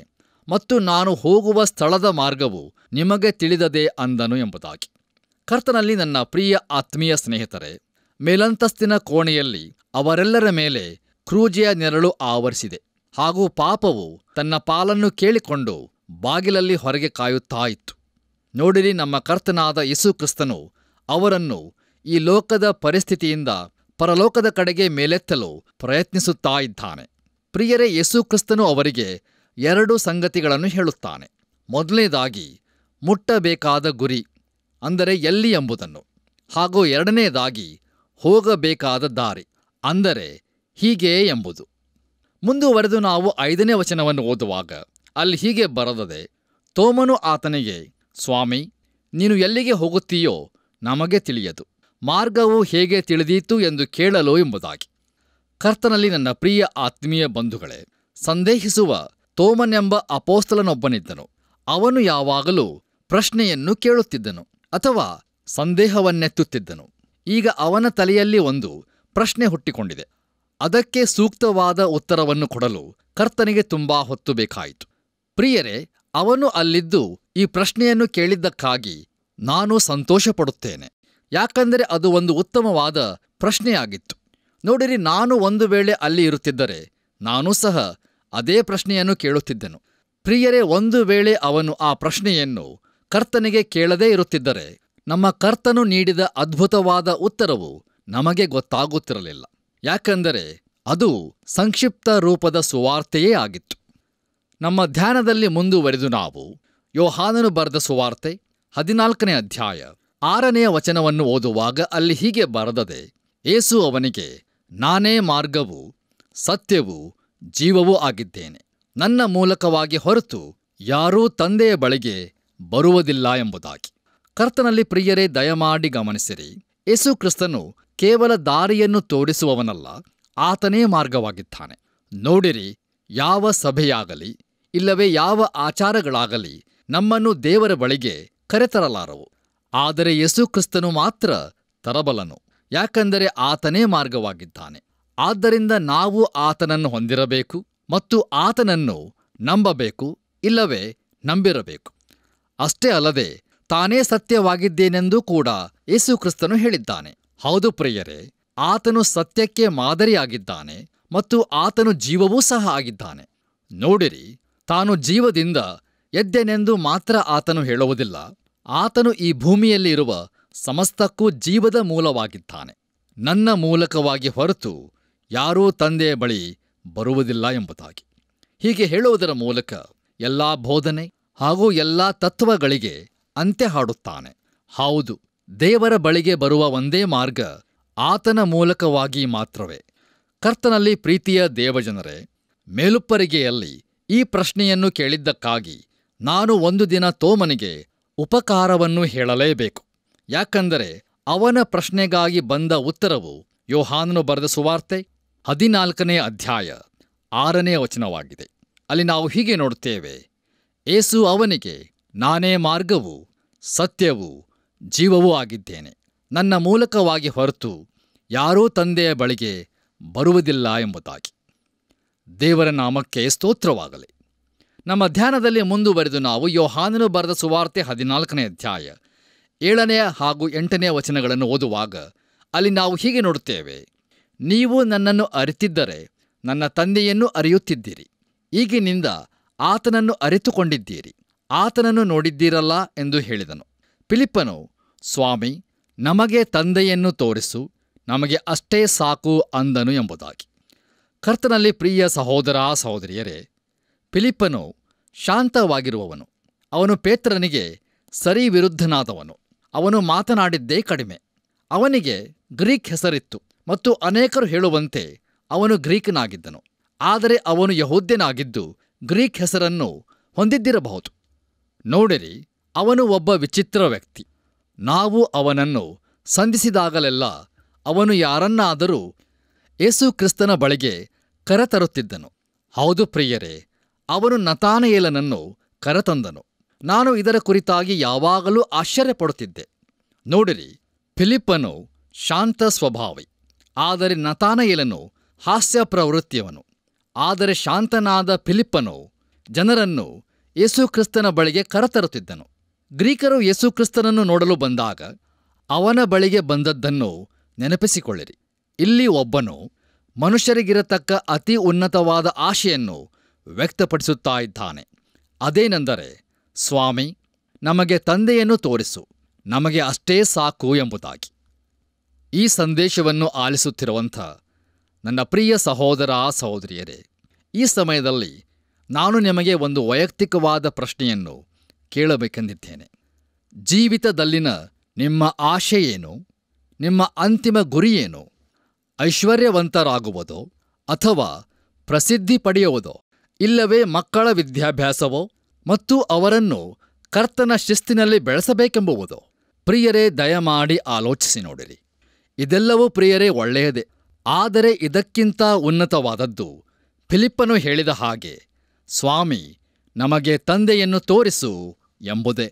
ಮತ್ತು ನಾನು ಹೋಗುವ ಸ್ಥಳದ ಮಾರ್ಗವು ನಿಮಗೆ ತಿಳಿದದೆ ಅಂದನು ಎಂಬುದಾಗಿ ಕರ್ತನಲ್ಲಿ ನನ್ನ ಪ್ರಿಯ ಆತ್ಮೀಯ ಸ್ನೇಹಿತರೆ ಮೇಲಂತಸ್ತಿನ ಕೋಣೆಯಲ್ಲಿ ಅವರೆಲ್ಲರ ಮೇಲೆ ಕ್ರೂಜೆಯ ನೆರಳು ಆವರಿಸಿದೆ ಹಾಗೂ ಪಾಪವು ತನ್ನ ಪಾಲನ್ನು ಕೇಳಿಕೊಂಡು ಬಾಗಿಲಲ್ಲಿ ಹೊರಗೆ ಕಾಯುತ್ತಾ ಇತ್ತು ನೋಡಿರಿ ನಮ್ಮ ಕರ್ತನಾದ ಯೇಸು ಕ್ರಿಸ್ತನು ಅವರನ್ನು ಈ ಲೋಕದ ಪರಿಸ್ಥಿತಿಯಿಂದ ಪರಲೋಕದ ಕಡೆಗೆ ಮೇಲೆತ್ತಲು ಪ್ರಯತ್ನಿಸುತ್ತಾ ಇದ್ದಾನೆ ಪ್ರಿಯರೇ ಯೇಸು ಕ್ರಿಸ್ತನು ಅವರಿಗೆ ಎರಡು ಸಂಗತಿಗಳನ್ನು ಹೇಳುತ್ತಾನೆ ಮೊದಲನೇದಾಗಿ ಮುಟ್ಟಬೇಕಾದ ಗುರಿ ಅಂದರೆ ಎಲ್ಲಿ ಎಂಬುದನ್ನು ಹಾಗೂ ಎರಡನೆಯದಾಗಿ ಹೋಗಬೇಕಾದ ದಾರಿ ಅಂದರೆ ಹೀಗೆ ಎಂಬುದು ಮುಂದುವರೆದು ನಾವು ಐದನೇ ವಚನವನ್ನು ಓದುವಾಗ ಅಲ್ಲಿ ಹೀಗೆ ಬರದದೆ ತೋಮನು ಆತನಿಗೆ ಸ್ವಾಮಿ ನೀನು ಎಲ್ಲಿಗೆ ಹೋಗುತ್ತೀಯೋ ನಮಗೆ ತಿಳಿಯದು ಮಾರ್ಗವು ಹೇಗೆ ತಿಳಿದೀತು ಎಂದು ಕೇಳಲು ಎಂಬುದಾಗಿ ಕರ್ತನಲ್ಲಿ ನನ್ನ ಪ್ರಿಯ ಆತ್ಮೀಯ ಬಂಧುಗಳೇ ಸಂದೇಹಿಸುವ ತೋಮನೆಂಬ ಅಪೋಸ್ತಲನೊಬ್ಬನಿದ್ದನು ಅವನು ಯಾವಾಗಲೂ ಪ್ರಶ್ನೆಯನ್ನು ಕೇಳುತ್ತಿದ್ದನು ಅಥವಾ ಸಂದೇಹವನ್ನೆತ್ತುತ್ತಿದ್ದನು ಈಗ ಅವನ ತಲೆಯಲ್ಲಿ ಒಂದು ಪ್ರಶ್ನೆ ಹುಟ್ಟಿಕೊಂಡಿದೆ ಅದಕ್ಕೆ ಸೂಕ್ತವಾದ ಉತ್ತರವನ್ನು ಕೊಡಲು ಕರ್ತನಿಗೆ ತುಂಬಾ ಹೊತ್ತು ಬೇಕಾಯಿತು ಪ್ರಿಯರೇ ಅವನು ಅಲ್ಲಿದ್ದು ಈ ಪ್ರಶ್ನೆಯನ್ನು ಕೇಳಿದ್ದಕ್ಕಾಗಿ ನಾನು ಸಂತೋಷಪಡುತ್ತೇನೆ ಯಾಕಂದರೆ ಅದು ಒಂದು ಉತ್ತಮವಾದ ಪ್ರಶ್ನೆಯಾಗಿತ್ತು ನೋಡಿರಿ ನಾನು ಒಂದು ವೇಳೆ ಅಲ್ಲಿ ಇರುತ್ತಿದ್ದರೆ ನಾನೂ ಸಹ ಅದೇ ಪ್ರಶ್ನೆಯನ್ನು ಕೇಳುತ್ತಿದ್ದೆನು ಪ್ರಿಯರೇ ಒಂದು ವೇಳೆ ಅವನು ಆ ಪ್ರಶ್ನೆಯನ್ನು ಕರ್ತನಿಗೆ ಕೇಳದೇ ಇರುತ್ತಿದ್ದರೆ ನಮ್ಮ ಕರ್ತನು ನೀಡಿದ ಅದ್ಭುತವಾದ ಉತ್ತರವು ನಮಗೆ ಗೊತ್ತಾಗುತ್ತಿರಲಿಲ್ಲ ಯಾಕಂದರೆ ಅದು ಸಂಕ್ಷಿಪ್ತ ರೂಪದ ಸುವಾರ್ತೆಯೇ ಆಗಿತ್ತು ನಮ್ಮ ಧ್ಯಾನದಲ್ಲಿ ಮುಂದುವರೆದು ನಾವು ಯೋಹಾನನು ಬರೆದ ಸುವಾರ್ತೆ ಹದಿನಾಲ್ಕನೇ ಅಧ್ಯಾಯ ಆರನೆಯ ವಚನವನ್ನು ಓದುವಾಗ ಅಲ್ಲಿ ಹೀಗೆ ಬರೆದದೆ ಏಸು ಅವನಿಗೆ ನಾನೇ ಮಾರ್ಗವು ಸತ್ಯವೂ ಜೀವವೂ ಆಗಿದ್ದೇನೆ ನನ್ನ ಮೂಲಕವಾಗಿ ಹೊರತು ಯಾರೂ ತಂದೆಯ ಬಳಿಗೆ ಬರುವುದಿಲ್ಲ ಎಂಬುದಾಗಿ ಕರ್ತನಲ್ಲಿ ಪ್ರಿಯರೇ ದಯಮಾಡಿ ಗಮನಿಸಿರಿ ಯೇಸು ಕ್ರಿಸ್ತನು ಕೇವಲ ದಾರಿಯನ್ನು ತೋರಿಸುವವನಲ್ಲ ಆತನೇ ಮಾರ್ಗವಾಗಿದ್ದಾನೆ ನೋಡಿರಿ ಯಾವ ಸಭೆಯಾಗಲಿ ಇಲ್ಲವೇ ಯಾವ ಆಚಾರಗಳಾಗಲಿ ನಮ್ಮನ್ನು ದೇವರ ಬಳಿಗೆ ಕರೆತರಲಾರವು ಆದರೆ ಯೇಸು ಕ್ರಿಸ್ತನು ಮಾತ್ರ ತರಬಲನು ಯಾಕಂದರೆ ಆತನೇ ಮಾರ್ಗವಾಗಿದ್ದಾನೆ ಆದ್ದರಿಂದ ನಾವು ಆತನನ್ನು ಹೊಂದಿರಬೇಕು ಮತ್ತು ಆತನನ್ನು ನಂಬಬೇಕು ಇಲ್ಲವೇ ನಂಬಿರಬೇಕು ಅಷ್ಟೇ ಅಲ್ಲದೆ ತಾನೇ ಸತ್ಯವಾಗಿದ್ದೇನೆಂದೂ ಕೂಡ ಯೇಸು ಕ್ರಿಸ್ತನು ಹೇಳಿದ್ದಾನೆ ಹೌದು ಪ್ರಿಯರೇ ಆತನು ಸತ್ಯಕ್ಕೆ ಮಾದರಿಯಾಗಿದ್ದಾನೆ ಮತ್ತು ಆತನು ಜೀವವೂ ಸಹ ಆಗಿದ್ದಾನೆ ನೋಡಿರಿ ತಾನು ಜೀವದಿಂದ ಎದ್ದೆನೆಂದು ಮಾತ್ರ ಆತನು ಹೇಳುವುದಿಲ್ಲ ಆತನು ಈ ಭೂಮಿಯಲ್ಲಿ ಇರುವ ಸಮಸ್ತಕ್ಕೂ ಜೀವದ ಮೂಲವಾಗಿದ್ದಾನೆ ನನ್ನ ಮೂಲಕವಾಗಿ ಹೊರತು ಯಾರೂ ತಂದೆಯ ಬಳಿ ಬರುವುದಿಲ್ಲ ಎಂಬುದಾಗಿ ಹೀಗೆ ಹೇಳುವುದರ ಮೂಲಕ ಎಲ್ಲಾ ಬೋಧನೆ ಹಾಗೂ ಎಲ್ಲಾ ತತ್ವಗಳಿಗೆ ಅಂತ್ಯ ಹಾಡುತ್ತಾನೆ ಹೌದು ದೇವರ ಬಳಿಗೆ ಬರುವ ಒಂದೇ ಮಾರ್ಗ ಆತನ ಮೂಲಕವಾಗಿ ಮಾತ್ರವೇ ಕರ್ತನಲ್ಲಿ ಪ್ರೀತಿಯ ದೇವಜನರೇ ಮೇಲುಪ್ಪರಿಗೆಯಲ್ಲಿ ಈ ಪ್ರಶ್ನೆಯನ್ನು ಕೇಳಿದ್ದಕ್ಕಾಗಿ ನಾನು ಒಂದು ದಿನ ತೋಮನಿಗೆ ಉಪಕಾರವನ್ನು ಹೇಳಲೇಬೇಕು ಯಾಕಂದರೆ ಅವನ ಪ್ರಶ್ನೆಗಾಗಿ ಬಂದ ಉತ್ತರವು ಯೋಹಾನನು ಬರೆದ ಸುವಾರ್ತೆ ಹದಿನಾಲ್ಕನೇ ಅಧ್ಯಾಯ ಆರನೇ ವಚನವಾಗಿದೆ ಅಲ್ಲಿ ನಾವು ಹೀಗೆ ನೋಡುತ್ತೇವೆ ಏಸು ಅವನಿಗೆ ನಾನೇ ಮಾರ್ಗವು ಸತ್ಯವೂ ಜೀವವೂ ಆಗಿದ್ದೇನೆ ನನ್ನ ಮೂಲಕವಾಗಿ ಹೊರತು ಯಾರೂ ತಂದೆಯ ಬಳಿಗೆ ಬರುವುದಿಲ್ಲ ಎಂಬುದಾಗಿ ದೇವರ ನಾಮಕ್ಕೆ ಸ್ತೋತ್ರವಾಗಲಿ ನಮ್ಮ ಧ್ಯಾನದಲ್ಲಿ ಮುಂದುವರೆದು ನಾವು ಯೋಹಾನನು ಬರೆದ ಸುವಾರ್ತೆ ಹದಿನಾಲ್ಕನೇ ಅಧ್ಯಾಯ ಏಳನೆಯ ಹಾಗೂ ಎಂಟನೆಯ ವಚನಗಳನ್ನು ಓದುವಾಗ ಅಲ್ಲಿ ನಾವು ಹೀಗೆ ನೋಡುತ್ತೇವೆ ನೀವು ನನ್ನನ್ನು ಅರಿತಿದ್ದರೆ ನನ್ನ ತಂದೆಯನ್ನು ಅರಿಯುತ್ತಿದ್ದೀರಿ ಈಗಿನಿಂದ ಆತನನ್ನು ಅರಿತುಕೊಂಡಿದ್ದೀರಿ ಆತನನ್ನು ನೋಡಿದ್ದೀರಲ್ಲ ಎಂದು ಹೇಳಿದನು ಫಿಲಿಪ್ಪನು ಸ್ವಾಮಿ ನಮಗೆ ತಂದೆಯನ್ನು ತೋರಿಸು ನಮಗೆ ಅಷ್ಟೇ ಸಾಕು ಅಂದನು ಎಂಬುದಾಗಿ ಕರ್ತನಲ್ಲಿ ಪ್ರಿಯ ಸಹೋದರ ಸಹೋದರಿಯರೇ ಫಿಲಿಪ್ಪನು ಶಾಂತವಾಗಿರುವವನು ಅವನು ಪೇತ್ರನಿಗೆ ಸರಿ ವಿರುದ್ಧನಾದವನು ಅವನು ಮಾತನಾಡಿದ್ದೇ ಕಡಿಮೆ ಅವನಿಗೆ ಗ್ರೀಕ್ ಹೆಸರಿತ್ತು ಮತ್ತು ಅನೇಕರು ಹೇಳುವಂತೆ ಅವನು ಗ್ರೀಕನಾಗಿದ್ದನು ಆದರೆ ಅವನು ಯಹೂದ್ಯನಾಗಿದ್ದು ಗ್ರೀಕ್ ಹೆಸರನ್ನು ಹೊಂದಿದ್ದಿರಬಹುದು ನೋಡಿರಿ ಅವನು ಒಬ್ಬ ವಿಚಿತ್ರ ವ್ಯಕ್ತಿ ನಾವು ಅವನನ್ನು ಸಂಧಿಸಿದಾಗಲೆಲ್ಲ ಅವನು ಯಾರನ್ನಾದರೂ ಯೇಸು ಕ್ರಿಸ್ತನ ಬಳಿಗೆ ಕರೆತರುತ್ತಿದ್ದನು ಹೌದು ಪ್ರಿಯರೇ ಅವನು ನತಾನಯೇಲನನ್ನು ಕರೆತಂದನು ನಾನು ಇದರ ಕುರಿತಾಗಿ ಯಾವಾಗಲೂ ಆಶ್ಚರ್ಯಪಡುತ್ತಿದ್ದೆ ನೋಡಿರಿ ಫಿಲಿಪ್ಪನು ಶಾಂತ ಸ್ವಭಾವಿ ಆದರೆ ನತಾನಯೇಲನು ಹಾಸ್ಯ ಪ್ರವೃತ್ತಿಯವನು ಆದರೆ ಶಾಂತನಾದ ಫಿಲಿಪ್ಪನು ಜನರನ್ನು ಯೇಸುಕ್ರಿಸ್ತನ ಬಳಿಗೆ ಕರತರುತ್ತಿದ್ದನು ಗ್ರೀಕರು ಯೇಸುಕ್ರಿಸ್ತನನ್ನು ನೋಡಲು ಬಂದಾಗ ಅವನ ಬಳಿಗೆ ಬಂದದ್ದನ್ನು ನೆನಪಿಸಿಕೊಳ್ಳಿರಿ ಇಲ್ಲಿ ಒಬ್ಬನು ಮನುಷ್ಯರಿಗಿರತಕ್ಕ ಅತಿ ಉನ್ನತವಾದ ಆಶೆಯನ್ನು ವ್ಯಕ್ತಪಡಿಸುತ್ತಾ ಇದ್ದಾನೆ ಅದೇನೆಂದರೆ ಸ್ವಾಮಿ ನಮಗೆ ತಂದೆಯನ್ನು ತೋರಿಸು ನಮಗೆ ಅಷ್ಟೇ ಸಾಕು ಎಂಬುದಾಗಿ ಈ ಸಂದೇಶವನ್ನು ಆಲಿಸುತ್ತಿರುವಂಥ ನನ್ನ ಪ್ರಿಯ ಸಹೋದರ ಸಹೋದರಿಯರೇ ಈ ಸಮಯದಲ್ಲಿ ನಾನು ನಿಮಗೆ ಒಂದು ವೈಯಕ್ತಿಕವಾದ ಪ್ರಶ್ನೆಯನ್ನು ಕೇಳಬೇಕೆಂದಿದ್ದೇನೆ ಜೀವಿತದಲ್ಲಿನ ನಿಮ್ಮ ಆಶೆ ಏನು ನಿಮ್ಮ ಅಂತಿಮ ಗುರಿಯೇನು ಐಶ್ವರ್ಯವಂತರಾಗುವುದೋ ಅಥವಾ ಪ್ರಸಿದ್ಧಿ ಪಡೆಯುವುದೋ ಇಲ್ಲವೇ ಮಕ್ಕಳ ವಿದ್ಯಾಭ್ಯಾಸವೋ ಮತ್ತು ಅವರನ್ನು ಕರ್ತನ ಶಿಸ್ತಿನಲ್ಲಿ ಬೆಳೆಸಬೇಕೆಂಬುವುದೋ ಪ್ರಿಯರೇ ದಯಮಾಡಿ ಆಲೋಚಿಸಿ ನೋಡಿರಿ ಇದೆಲ್ಲವೂ ಪ್ರಿಯರೇ ಒಳ್ಳೆಯದೇ ಆದರೆ ಇದಕ್ಕಿಂತ ಉನ್ನತವಾದದ್ದು ಫಿಲಿಪ್ಪನು ಹೇಳಿದ ಹಾಗೆ ಸ್ವಾಮಿ ನಮಗೆ ತಂದೆಯನ್ನು ತೋರಿಸು ಎಂಬುದೇ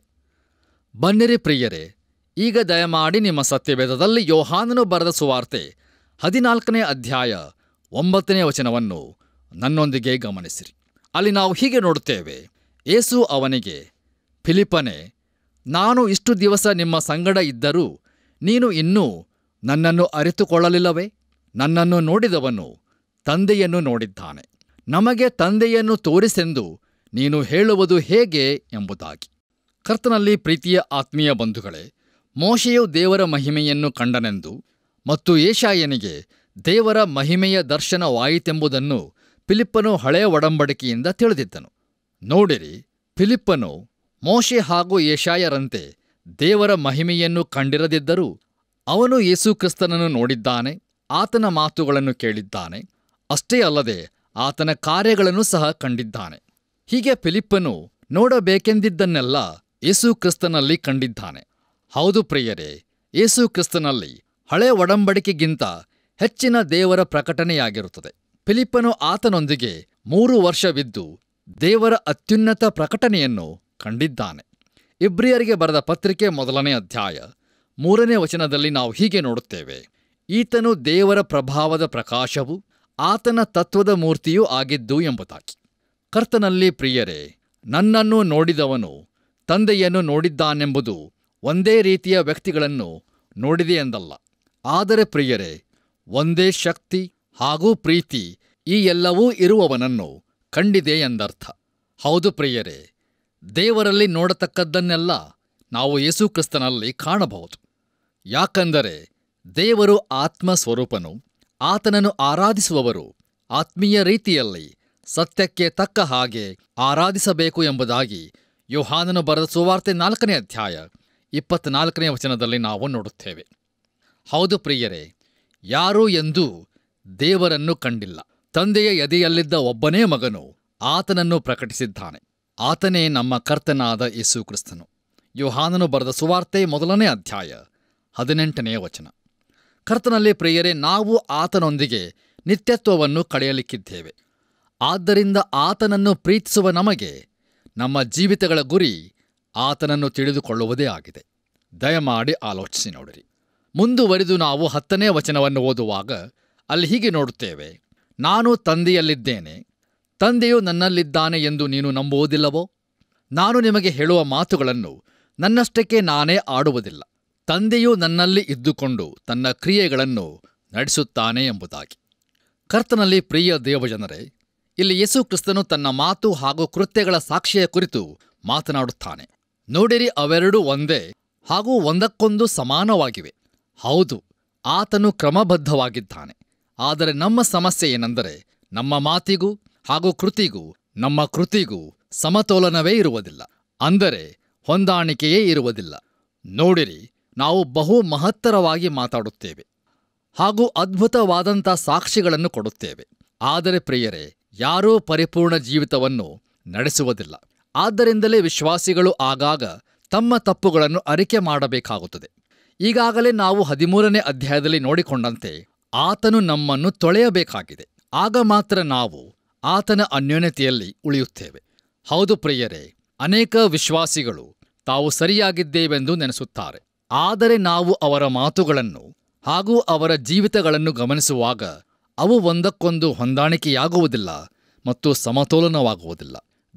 ಬನ್ನಿರಿ ಪ್ರಿಯರೇ ಈಗ ದಯಮಾಡಿ ನಿಮ್ಮ ಸತ್ಯವೇದದಲ್ಲಿ ಯೋಹಾನನು ಬರೆದ ಸುವಾರ್ತೆ ಹದಿನಾಲ್ಕನೇ ಅಧ್ಯಾಯ ಒಂಬತ್ತನೇ ವಚನವನ್ನು ನನ್ನೊಂದಿಗೆ ಗಮನಿಸಿರಿ ಅಲ್ಲಿ ನಾವು ಹೀಗೆ ನೋಡುತ್ತೇವೆ ಏಸು ಅವನಿಗೆ ಫಿಲಿಪ್ಪನೇ ನಾನು ಇಷ್ಟು ದಿವಸ ನಿಮ್ಮ ಸಂಗಡ ಇದ್ದರೂ ನೀನು ಇನ್ನೂ ನನ್ನನ್ನು ಅರಿತುಕೊಳ್ಳಲಿಲ್ಲವೇ ನನ್ನನ್ನು ನೋಡಿದವನು ತಂದೆಯನ್ನು ನೋಡಿದ್ದಾನೆ ನಮಗೆ ತಂದೆಯನ್ನು ತೋರಿಸೆಂದು ನೀನು ಹೇಳುವುದು ಹೇಗೆ ಎಂಬುದಾಗಿ ಕರ್ತನಲ್ಲಿ ಪ್ರೀತಿಯ ಆತ್ಮೀಯ ಬಂಧುಗಳೇ ಮೋಶೆಯು ದೇವರ ಮಹಿಮೆಯನ್ನು ಕಂಡನೆಂದು ಮತ್ತು ಏಷಾಯನಿಗೆ ದೇವರ ಮಹಿಮೆಯ ದರ್ಶನವಾಯಿತೆಂಬುದನ್ನು ಫಿಲಿಪ್ಪನು ಹಳೆಯ ಒಡಂಬಡಿಕೆಯಿಂದ ತಿಳಿದಿದ್ದನು ನೋಡಿರಿ ಫಿಲಿಪ್ಪನು ಮೋಶೆ ಹಾಗೂ ಏಷಾಯರಂತೆ ದೇವರ ಮಹಿಮೆಯನ್ನು ಕಂಡಿರದಿದ್ದರೂ ಅವನು ಯೇಸುಕ್ರಿಸ್ತನನ್ನು ನೋಡಿದ್ದಾನೆ ಆತನ ಮಾತುಗಳನ್ನು ಕೇಳಿದ್ದಾನೆ ಅಷ್ಟೇ ಅಲ್ಲದೆ ಆತನ ಕಾರ್ಯಗಳನ್ನು ಸಹ ಕಂಡಿದ್ದಾನೆ ಹೀಗೆ ಫಿಲಿಪ್ಪನು ನೋಡಬೇಕೆಂದಿದ್ದನ್ನೆಲ್ಲ ಯೇಸುಕ್ರಿಸ್ತನಲ್ಲಿ ಕಂಡಿದ್ದಾನೆ ಹೌದು ಪ್ರಿಯರೇ ಯೇಸುಕ್ರಿಸ್ತನಲ್ಲಿ ಹಳೆ ಒಡಂಬಡಿಕೆಗಿಂತ ಹೆಚ್ಚಿನ ದೇವರ ಪ್ರಕಟಣೆಯಾಗಿರುತ್ತದೆ ಫಿಲಿಪ್ಪನು ಆತನೊಂದಿಗೆ ಮೂರು ವರ್ಷವಿದ್ದು ದೇವರ ಅತ್ಯುನ್ನತ ಪ್ರಕಟಣೆಯನ್ನು ಕಂಡಿದ್ದಾನೆ ಇಬ್ರಿಯರಿಗೆ ಬರೆದ ಪತ್ರಿಕೆ ಮೊದಲನೇ ಅಧ್ಯಾಯ ಮೂರನೇ ವಚನದಲ್ಲಿ ನಾವು ಹೀಗೆ ನೋಡುತ್ತೇವೆ ಈತನು ದೇವರ ಪ್ರಭಾವದ ಪ್ರಕಾಶವು ಆತನ ತತ್ವದ ಮೂರ್ತಿಯೂ ಆಗಿದ್ದು ಎಂಬುದಾಗಿ ಕರ್ತನಲ್ಲಿ ಪ್ರಿಯರೇ ನನ್ನನ್ನು ನೋಡಿದವನು ತಂದೆಯನ್ನು ನೋಡಿದ್ದಾನೆಂಬುದು ಒಂದೇ ರೀತಿಯ ವ್ಯಕ್ತಿಗಳನ್ನು ನೋಡಿದೆ ಎಂದಲ್ಲ ಆದರೆ ಪ್ರಿಯರೇ ಒಂದೇ ಶಕ್ತಿ ಹಾಗೂ ಪ್ರೀತಿ ಈ ಎಲ್ಲವೂ ಇರುವವನನ್ನು ಕಂಡಿದೆ ಎಂದರ್ಥ ಹೌದು ಪ್ರಿಯರೇ ದೇವರಲ್ಲಿ ನೋಡತಕ್ಕದ್ದನ್ನೆಲ್ಲ ನಾವು ಯೇಸುಕ್ರಿಸ್ತನಲ್ಲಿ ಕಾಣಬಹುದು ಯಾಕಂದರೆ ದೇವರು ಆತ್ಮ ಸ್ವರೂಪನು ಆತನನ್ನು ಆರಾಧಿಸುವವರು ಆತ್ಮೀಯ ರೀತಿಯಲ್ಲಿ ಸತ್ಯಕ್ಕೆ ತಕ್ಕ ಹಾಗೆ ಆರಾಧಿಸಬೇಕು ಎಂಬುದಾಗಿ ಯೋಹಾನನು ಬರೆದ ಸುವಾರ್ತೆ ನಾಲ್ಕನೇ ಅಧ್ಯಾಯ ಇಪ್ಪತ್ನಾಲ್ಕನೇ ವಚನದಲ್ಲಿ ನಾವು ನೋಡುತ್ತೇವೆ ಹೌದು ಪ್ರಿಯರೇ ಯಾರೂ ಎಂದೂ ದೇವರನ್ನು ಕಂಡಿಲ್ಲ ತಂದೆಯ ಎದೆಯಲ್ಲಿದ್ದ ಒಬ್ಬನೇ ಮಗನು ಆತನನ್ನು ಪ್ರಕಟಿಸಿದ್ದಾನೆ ಆತನೇ ನಮ್ಮ ಕರ್ತನಾದ ಯೇಸು ಕ್ರಿಸ್ತನು ಯೋಹಾನನು ಬರೆದ ಸುವಾರ್ತೆ ಮೊದಲನೇ ಅಧ್ಯಾಯ ಹದಿನೆಂಟನೆಯ ವಚನ ಕರ್ತನಲ್ಲಿ ಪ್ರಿಯರೇ ನಾವು ಆತನೊಂದಿಗೆ ನಿತ್ಯತ್ವವನ್ನು ಕಳೆಯಲಿಕ್ಕಿದ್ದೇವೆ ಆದ್ದರಿಂದ ಆತನನ್ನು ಪ್ರೀತಿಸುವ ನಮಗೆ ನಮ್ಮ ಜೀವಿತಗಳ ಗುರಿ ಆತನನ್ನು ತಿಳಿದುಕೊಳ್ಳುವುದೇ ಆಗಿದೆ ದಯಮಾಡಿ ಆಲೋಚಿಸಿ ನೋಡಿರಿ ಮುಂದುವರಿದು ನಾವು ಹತ್ತನೇ ವಚನವನ್ನು ಓದುವಾಗ ಅಲ್ಲಿ ಹೀಗೆ ನೋಡುತ್ತೇವೆ ನಾನು ತಂದೆಯಲ್ಲಿದ್ದೇನೆ ತಂದೆಯು ನನ್ನಲ್ಲಿದ್ದಾನೆ ಎಂದು ನೀನು ನಂಬುವುದಿಲ್ಲವೋ ನಾನು ನಿಮಗೆ ಹೇಳುವ ಮಾತುಗಳನ್ನು ನನ್ನಷ್ಟಕ್ಕೆ ನಾನೇ ಆಡುವುದಿಲ್ಲ ತಂದೆಯು ನನ್ನಲ್ಲಿ ಇದ್ದುಕೊಂಡು ತನ್ನ ಕ್ರಿಯೆಗಳನ್ನು ನಡೆಸುತ್ತಾನೆ ಎಂಬುದಾಗಿ ಕರ್ತನಲ್ಲಿ ಪ್ರಿಯ ದೇವಜನರೇ ಇಲ್ಲಿ ಯೇಸು ಕ್ರಿಸ್ತನು ತನ್ನ ಮಾತು ಹಾಗೂ ಕೃತ್ಯಗಳ ಸಾಕ್ಷಿಯ ಕುರಿತು ಮಾತನಾಡುತ್ತಾನೆ ನೋಡಿರಿ ಅವೆರಡೂ ಒಂದೇ ಹಾಗೂ ಒಂದಕ್ಕೊಂದು ಸಮಾನವಾಗಿವೆ ಹೌದು ಆತನು ಕ್ರಮಬದ್ಧವಾಗಿದ್ದಾನೆ ಆದರೆ ನಮ್ಮ ಸಮಸ್ಯೆ ಏನೆಂದರೆ ನಮ್ಮ ಮಾತಿಗೂ ಹಾಗೂ ಕೃತಿಗೂ ನಮ್ಮ ಕೃತಿಗೂ ಸಮತೋಲನವೇ ಇರುವುದಿಲ್ಲ ಅಂದರೆ ಹೊಂದಾಣಿಕೆಯೇ ಇರುವುದಿಲ್ಲ ನೋಡಿರಿ ನಾವು ಬಹು ಮಹತ್ತರವಾಗಿ ಮಾತಾಡುತ್ತೇವೆ ಹಾಗೂ ಅದ್ಭುತವಾದಂಥ ಸಾಕ್ಷಿಗಳನ್ನು ಕೊಡುತ್ತೇವೆ ಆದರೆ ಪ್ರಿಯರೇ ಯಾರೂ ಪರಿಪೂರ್ಣ ಜೀವಿತವನ್ನು ನಡೆಸುವುದಿಲ್ಲ ಆದ್ದರಿಂದಲೇ ವಿಶ್ವಾಸಿಗಳು ಆಗಾಗ ತಮ್ಮ ತಪ್ಪುಗಳನ್ನು ಅರಿಕೆ ಮಾಡಬೇಕಾಗುತ್ತದೆ ಈಗಾಗಲೇ ನಾವು ಹದಿಮೂರನೇ ಅಧ್ಯಾಯದಲ್ಲಿ ನೋಡಿಕೊಂಡಂತೆ ಆತನು ನಮ್ಮನ್ನು ತೊಳೆಯಬೇಕಾಗಿದೆ ಆಗ ಮಾತ್ರ ನಾವು ಆತನ ಅನ್ಯೋನ್ಯತೆಯಲ್ಲಿ ಉಳಿಯುತ್ತೇವೆ ಹೌದು ಪ್ರಿಯರೇ ಅನೇಕ ವಿಶ್ವಾಸಿಗಳು ತಾವು ಸರಿಯಾಗಿದ್ದೇವೆಂದು ನೆನೆಸುತ್ತಾರೆ ಆದರೆ ನಾವು ಅವರ ಮಾತುಗಳನ್ನು ಹಾಗೂ ಅವರ ಜೀವಿತಗಳನ್ನು ಗಮನಿಸುವಾಗ ಅವು ಒಂದಕ್ಕೊಂದು ಹೊಂದಾಣಿಕೆಯಾಗುವುದಿಲ್ಲ ಮತ್ತು ಸಮತೋಲನವಾಗುವುದಿಲ್ಲ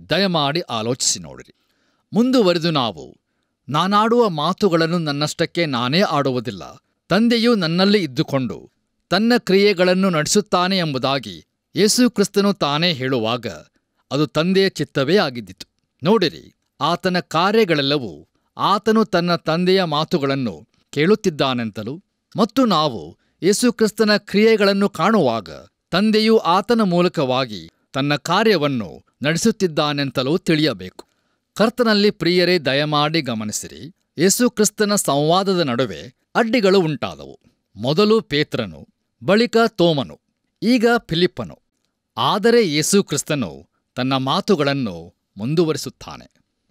ದಯಮಾಡಿ ಆಲೋಚಿಸಿ ನೋಡಿರಿ ಮುಂದುವರೆದು ನಾವು ನಾನಾಡುವ ಮಾತುಗಳನ್ನು ನನ್ನಷ್ಟಕ್ಕೆ ನಾನೇ ಆಡುವುದಿಲ್ಲ ತಂದೆಯು ನನ್ನಲ್ಲಿ ಇದ್ದುಕೊಂಡು ತನ್ನ ಕ್ರಿಯೆಗಳನ್ನು ನಡೆಸುತ್ತಾನೆ ಎಂಬುದಾಗಿ ಯೇಸು ಕ್ರಿಸ್ತನು ತಾನೇ ಹೇಳುವಾಗ ಅದು ತಂದೆಯ ಚಿತ್ತವೇ ಆಗಿದ್ದಿತು ನೋಡಿರಿ ಆತನ ಕಾರ್ಯಗಳೆಲ್ಲವೂ ಆತನು ತನ್ನ ತಂದೆಯ ಮಾತುಗಳನ್ನು ಕೇಳುತ್ತಿದ್ದಾನೆಂತಲೂ ಮತ್ತು ನಾವು ಯೇಸುಕ್ರಿಸ್ತನ ಕ್ರಿಯೆಗಳನ್ನು ಕಾಣುವಾಗ ತಂದೆಯು ಆತನ ಮೂಲಕವಾಗಿ ತನ್ನ ಕಾರ್ಯವನ್ನು ನಡೆಸುತ್ತಿದ್ದಾನೆಂತಲೂ ತಿಳಿಯಬೇಕು ಕರ್ತನಲ್ಲಿ ಪ್ರಿಯರೇ ದಯಮಾಡಿ ಗಮನಿಸಿರಿ ಯೇಸುಕ್ರಿಸ್ತನ ಸಂವಾದದ ನಡುವೆ ಅಡ್ಡಿಗಳು ಉಂಟಾದವು ಮೊದಲು ಪೇತ್ರನು ಬಳಿಕ ತೋಮನು ಈಗ ಫಿಲಿಪ್ಪನು ಆದರೆ ಯೇಸುಕ್ರಿಸ್ತನು ತನ್ನ ಮಾತುಗಳನ್ನು ಮುಂದುವರಿಸುತ್ತಾನೆ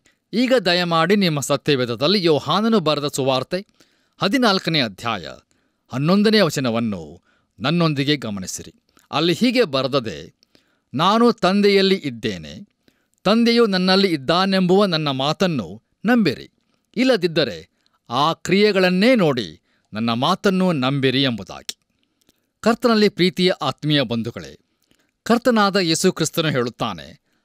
ಈಗ ದಯಮಾಡಿ ನಿಮ್ಮ ಸತ್ಯವೇದದಲ್ಲಿ ಯೋಹಾನನು ಬರೆದ ಸುವಾರ್ತೆ ಹದಿನಾಲ್ಕನೇ ಅಧ್ಯಾಯ ಹನ್ನೊಂದನೇ ವಚನವನ್ನು ನನ್ನೊಂದಿಗೆ ಗಮನಿಸಿರಿ ಅಲ್ಲಿ ಹೀಗೆ ಬರೆದದೆ ನಾನು ತಂದೆಯಲ್ಲಿ ಇದ್ದೇನೆ ತಂದೆಯು ನನ್ನಲ್ಲಿ ಇದ್ದಾನೆಂಬುವ ನನ್ನ ಮಾತನ್ನು ನಂಬಿರಿ ಇಲ್ಲದಿದ್ದರೆ ಆ ಕ್ರಿಯೆಗಳನ್ನೇ ನೋಡಿ ನನ್ನ ಮಾತನ್ನು ನಂಬಿರಿ ಎಂಬುದಾಗಿ ಕರ್ತನಲ್ಲಿ ಪ್ರೀತಿಯ ಆತ್ಮೀಯ ಬಂಧುಗಳೇ ಕರ್ತನಾದ ಯೇಸುಕ್ರಿಸ್ತನು ಹೇಳುತ್ತಾನೆ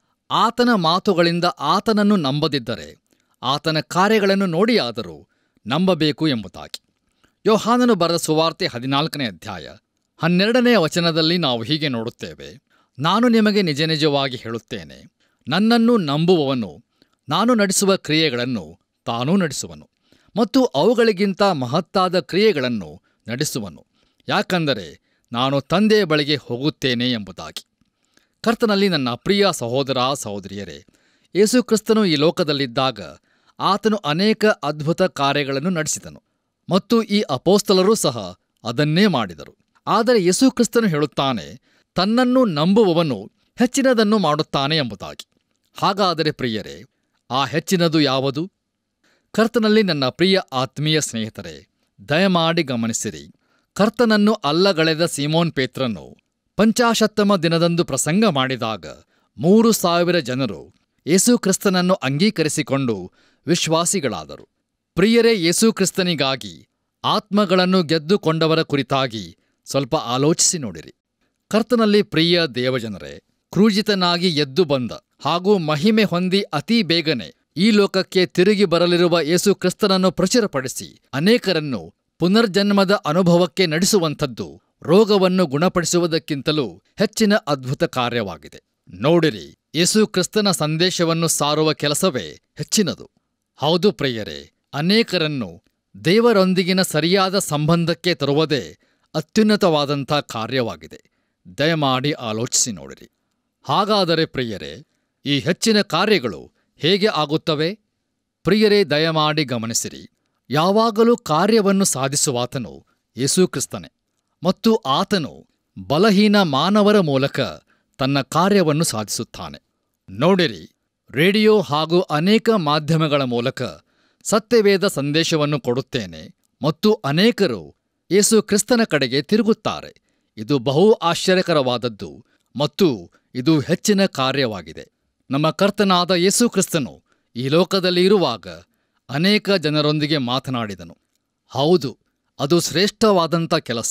ಆತನ ಮಾತುಗಳಿಂದ ಆತನನ್ನು ನಂಬದಿದ್ದರೆ ಆತನ ಕಾರ್ಯಗಳನ್ನು ನೋಡಿಯಾದರೂ ನಂಬಬೇಕು ಎಂಬುದಾಗಿ ಯೋಹಾನನು ಬರೆದ ಸುವಾರ್ತೆ ಹದಿನಾಲ್ಕನೇ ಅಧ್ಯಾಯ ಹನ್ನೆರಡನೆಯ ವಚನದಲ್ಲಿ ನಾವು ಹೀಗೆ ನೋಡುತ್ತೇವೆ ನಾನು ನಿಮಗೆ ನಿಜ ನಿಜವಾಗಿ ಹೇಳುತ್ತೇನೆ ನನ್ನನ್ನು ನಂಬುವವನು ನಾನು ನಡೆಸುವ ಕ್ರಿಯೆಗಳನ್ನು ತಾನೂ ನಡೆಸುವನು ಮತ್ತು ಅವುಗಳಿಗಿಂತ ಮಹತ್ತಾದ ಕ್ರಿಯೆಗಳನ್ನು ನಡೆಸುವನು ಯಾಕಂದರೆ ನಾನು ತಂದೆಯ ಬಳಿಗೆ ಹೋಗುತ್ತೇನೆ ಎಂಬುದಾಗಿ ಕರ್ತನಲ್ಲಿ ನನ್ನ ಪ್ರಿಯ ಸಹೋದರ ಸಹೋದರಿಯರೇ ಯೇಸುಕ್ರಿಸ್ತನು ಈ ಲೋಕದಲ್ಲಿದ್ದಾಗ ಆತನು ಅನೇಕ ಅದ್ಭುತ ಕಾರ್ಯಗಳನ್ನು ನಡೆಸಿದನು ಮತ್ತು ಈ ಅಪೋಸ್ತಲರೂ ಸಹ ಅದನ್ನೇ ಮಾಡಿದರು ಆದರೆ ಯೇಸುಕ್ರಿಸ್ತನು ಹೇಳುತ್ತಾನೆ ತನ್ನನ್ನು ನಂಬುವವನು ಹೆಚ್ಚಿನದನ್ನು ಮಾಡುತ್ತಾನೆ ಎಂಬುದಾಗಿ ಹಾಗಾದರೆ ಪ್ರಿಯರೇ ಆ ಹೆಚ್ಚಿನದು ಯಾವುದು ಕರ್ತನಲ್ಲಿ ನನ್ನ ಪ್ರಿಯ ಆತ್ಮೀಯ ಸ್ನೇಹಿತರೆ ದಯಮಾಡಿ ಗಮನಿಸಿರಿ ಕರ್ತನನ್ನು ಅಲ್ಲಗಳೆದ ಸೀಮೋನ್ ಪೇತ್ರನು ಪಂಚಾಶತ್ತಮ ದಿನದಂದು ಪ್ರಸಂಗ ಮಾಡಿದಾಗ ಮೂರು ಸಾವಿರ ಜನರು ಯೇಸುಕ್ರಿಸ್ತನನ್ನು ಅಂಗೀಕರಿಸಿಕೊಂಡು ವಿಶ್ವಾಸಿಗಳಾದರು ಪ್ರಿಯರೇ ಯೇಸುಕ್ರಿಸ್ತನಿಗಾಗಿ ಆತ್ಮಗಳನ್ನು ಗೆದ್ದುಕೊಂಡವರ ಕುರಿತಾಗಿ ಸ್ವಲ್ಪ ಆಲೋಚಿಸಿ ನೋಡಿರಿ ಕರ್ತನಲ್ಲಿ ಪ್ರಿಯ ದೇವಜನರೇ ಕ್ರೂಜಿತನಾಗಿ ಎದ್ದು ಬಂದ ಹಾಗೂ ಮಹಿಮೆ ಹೊಂದಿ ಅತೀ ಬೇಗನೆ ಈ ಲೋಕಕ್ಕೆ ತಿರುಗಿ ಬರಲಿರುವ ಯೇಸು ಕ್ರಿಸ್ತನನ್ನು ಪ್ರಚುರಪಡಿಸಿ ಅನೇಕರನ್ನು ಪುನರ್ಜನ್ಮದ ಅನುಭವಕ್ಕೆ ನಡೆಸುವಂಥದ್ದು ರೋಗವನ್ನು ಗುಣಪಡಿಸುವುದಕ್ಕಿಂತಲೂ ಹೆಚ್ಚಿನ ಅದ್ಭುತ ಕಾರ್ಯವಾಗಿದೆ ನೋಡಿರಿ ಯೇಸು ಕ್ರಿಸ್ತನ ಸಂದೇಶವನ್ನು ಸಾರುವ ಕೆಲಸವೇ ಹೆಚ್ಚಿನದು ಹೌದು ಪ್ರಿಯರೇ ಅನೇಕರನ್ನು ದೇವರೊಂದಿಗಿನ ಸರಿಯಾದ ಸಂಬಂಧಕ್ಕೆ ತರುವುದೇ ಅತ್ಯುನ್ನತವಾದಂಥ ಕಾರ್ಯವಾಗಿದೆ ದಯಮಾಡಿ ಆಲೋಚಿಸಿ ನೋಡಿರಿ ಹಾಗಾದರೆ ಪ್ರಿಯರೇ ಈ ಹೆಚ್ಚಿನ ಕಾರ್ಯಗಳು ಹೇಗೆ ಆಗುತ್ತವೆ ಪ್ರಿಯರೇ ದಯಮಾಡಿ ಗಮನಿಸಿರಿ ಯಾವಾಗಲೂ ಕಾರ್ಯವನ್ನು ಸಾಧಿಸುವಾತನು ಯೇಸುಕ್ರಿಸ್ತನೇ ಮತ್ತು ಆತನು ಬಲಹೀನ ಮಾನವರ ಮೂಲಕ ತನ್ನ ಕಾರ್ಯವನ್ನು ಸಾಧಿಸುತ್ತಾನೆ ನೋಡಿರಿ ರೇಡಿಯೋ ಹಾಗೂ ಅನೇಕ ಮಾಧ್ಯಮಗಳ ಮೂಲಕ ಸತ್ಯವೇದ ಸಂದೇಶವನ್ನು ಕೊಡುತ್ತೇನೆ ಮತ್ತು ಅನೇಕರು ಯೇಸು ಕ್ರಿಸ್ತನ ಕಡೆಗೆ ತಿರುಗುತ್ತಾರೆ ಇದು ಬಹು ಆಶ್ಚರ್ಯಕರವಾದದ್ದು ಮತ್ತು ಇದು ಹೆಚ್ಚಿನ ಕಾರ್ಯವಾಗಿದೆ ನಮ್ಮ ಕರ್ತನಾದ ಯೇಸು ಕ್ರಿಸ್ತನು ಈ ಲೋಕದಲ್ಲಿ ಇರುವಾಗ ಅನೇಕ ಜನರೊಂದಿಗೆ ಮಾತನಾಡಿದನು ಹೌದು ಅದು ಶ್ರೇಷ್ಠವಾದಂಥ ಕೆಲಸ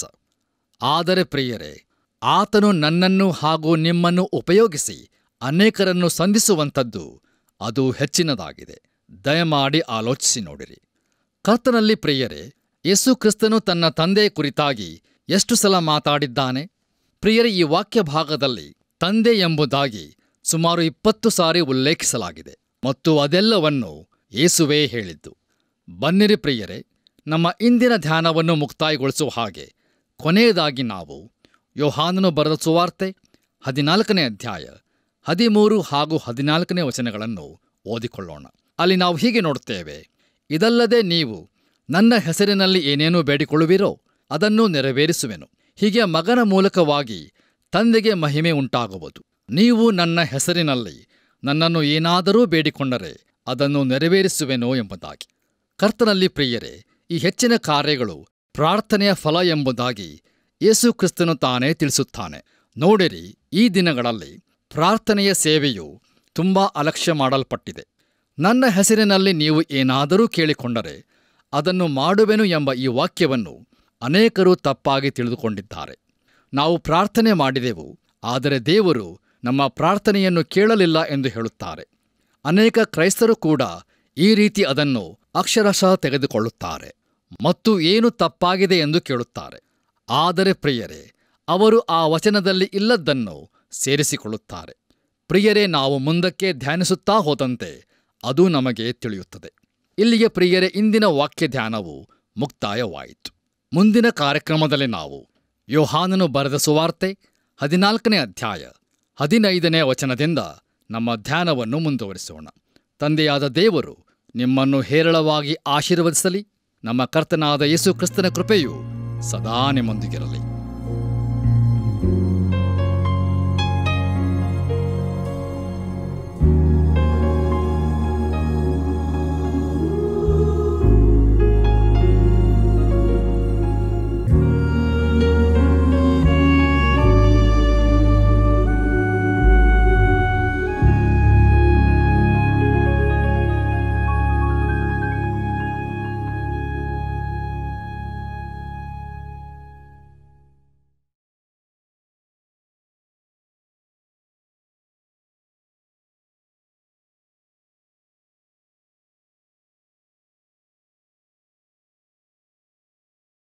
ಆದರೆ ಪ್ರಿಯರೇ ಆತನು ನನ್ನನ್ನು ಹಾಗೂ ನಿಮ್ಮನ್ನು ಉಪಯೋಗಿಸಿ ಅನೇಕರನ್ನು ಸಂಧಿಸುವಂಥದ್ದು ಅದು ಹೆಚ್ಚಿನದಾಗಿದೆ ದಯಮಾಡಿ ಆಲೋಚಿಸಿ ನೋಡಿರಿ ಕರ್ತನಲ್ಲಿ ಪ್ರಿಯರೇ ಯೇಸು ಕ್ರಿಸ್ತನು ತನ್ನ ತಂದೆಯ ಕುರಿತಾಗಿ ಎಷ್ಟು ಸಲ ಮಾತಾಡಿದ್ದಾನೆ ಪ್ರಿಯರೇ ಈ ವಾಕ್ಯ ಭಾಗದಲ್ಲಿ ತಂದೆ ಎಂಬುದಾಗಿ ಸುಮಾರು ಇಪ್ಪತ್ತು ಸಾರಿ ಉಲ್ಲೇಖಿಸಲಾಗಿದೆ ಮತ್ತು ಅದೆಲ್ಲವನ್ನು ಯೇಸುವೇ ಹೇಳಿದ್ದು ಬನ್ನಿರಿ ಪ್ರಿಯರೇ ನಮ್ಮ ಇಂದಿನ ಧ್ಯಾನವನ್ನು ಮುಕ್ತಾಯಗೊಳಿಸುವ ಹಾಗೆ ಕೊನೆಯದಾಗಿ ನಾವು ಯೋಹಾನನು ಬರೆದ ಸುವಾರ್ತೆ ಹದಿನಾಲ್ಕನೇ ಅಧ್ಯಾಯ ಹದಿಮೂರು ಹಾಗೂ ಹದಿನಾಲ್ಕನೇ ವಚನಗಳನ್ನು ಓದಿಕೊಳ್ಳೋಣ ಅಲ್ಲಿ ನಾವು ಹೀಗೆ ನೋಡುತ್ತೇವೆ ಇದಲ್ಲದೆ ನೀವು ನನ್ನ ಹೆಸರಿನಲ್ಲಿ ಏನೇನೂ ಬೇಡಿಕೊಳ್ಳುವಿರೋ ಅದನ್ನು ನೆರವೇರಿಸುವೆನು ಹೀಗೆ ಮಗನ ಮೂಲಕವಾಗಿ ತಂದೆಗೆ ಮಹಿಮೆ ಉಂಟಾಗುವುದು ನೀವು ನನ್ನ ಹೆಸರಿನಲ್ಲಿ ನನ್ನನ್ನು ಏನಾದರೂ ಬೇಡಿಕೊಂಡರೆ ಅದನ್ನು ನೆರವೇರಿಸುವೆನೋ ಎಂಬುದಾಗಿ ಕರ್ತನಲ್ಲಿ ಪ್ರಿಯರೇ ಈ ಹೆಚ್ಚಿನ ಕಾರ್ಯಗಳು ಪ್ರಾರ್ಥನೆಯ ಫಲ ಎಂಬುದಾಗಿ ಯೇಸು ಕ್ರಿಸ್ತನು ತಾನೇ ತಿಳಿಸುತ್ತಾನೆ ನೋಡಿರಿ ಈ ದಿನಗಳಲ್ಲಿ ಪ್ರಾರ್ಥನೆಯ ಸೇವೆಯು ತುಂಬ ಅಲಕ್ಷ್ಯ ಮಾಡಲ್ಪಟ್ಟಿದೆ ನನ್ನ ಹೆಸರಿನಲ್ಲಿ ನೀವು ಏನಾದರೂ ಕೇಳಿಕೊಂಡರೆ ಅದನ್ನು ಮಾಡುವೆನು ಎಂಬ ಈ ವಾಕ್ಯವನ್ನು ಅನೇಕರು ತಪ್ಪಾಗಿ ತಿಳಿದುಕೊಂಡಿದ್ದಾರೆ ನಾವು ಪ್ರಾರ್ಥನೆ ಮಾಡಿದೆವು ಆದರೆ ದೇವರು ನಮ್ಮ ಪ್ರಾರ್ಥನೆಯನ್ನು ಕೇಳಲಿಲ್ಲ ಎಂದು ಹೇಳುತ್ತಾರೆ ಅನೇಕ ಕ್ರೈಸ್ತರು ಕೂಡ ಈ ರೀತಿ ಅದನ್ನು ಅಕ್ಷರಶಃ ತೆಗೆದುಕೊಳ್ಳುತ್ತಾರೆ ಮತ್ತು ಏನು ತಪ್ಪಾಗಿದೆ ಎಂದು ಕೇಳುತ್ತಾರೆ ಆದರೆ ಪ್ರಿಯರೇ ಅವರು ಆ ವಚನದಲ್ಲಿ ಇಲ್ಲದ್ದನ್ನು ಸೇರಿಸಿಕೊಳ್ಳುತ್ತಾರೆ ಪ್ರಿಯರೇ ನಾವು ಮುಂದಕ್ಕೆ ಧ್ಯಾನಿಸುತ್ತಾ ಹೋದಂತೆ ಅದು ನಮಗೆ ತಿಳಿಯುತ್ತದೆ ಇಲ್ಲಿಗೆ ಪ್ರಿಯರೇ ಇಂದಿನ ವಾಕ್ಯ ಧ್ಯಾನವು ಮುಕ್ತಾಯವಾಯಿತು ಮುಂದಿನ ಕಾರ್ಯಕ್ರಮದಲ್ಲಿ ನಾವು ಯೋಹಾನನು ಬರೆದ ಸುವಾರ್ತೆ ಹದಿನಾಲ್ಕನೇ ಅಧ್ಯಾಯ ಹದಿನೈದನೇ ವಚನದಿಂದ ನಮ್ಮ ಧ್ಯಾನವನ್ನು ಮುಂದುವರಿಸೋಣ ತಂದೆಯಾದ ದೇವರು ನಿಮ್ಮನ್ನು ಹೇರಳವಾಗಿ ಆಶೀರ್ವದಿಸಲಿ ನಮ್ಮ ಕರ್ತನಾದ ಯೇಸು ಕ್ರಿಸ್ತನ ಕೃಪೆಯು ಸದಾ ನಿಮ್ಮೊಂದಿಗಿರಲಿ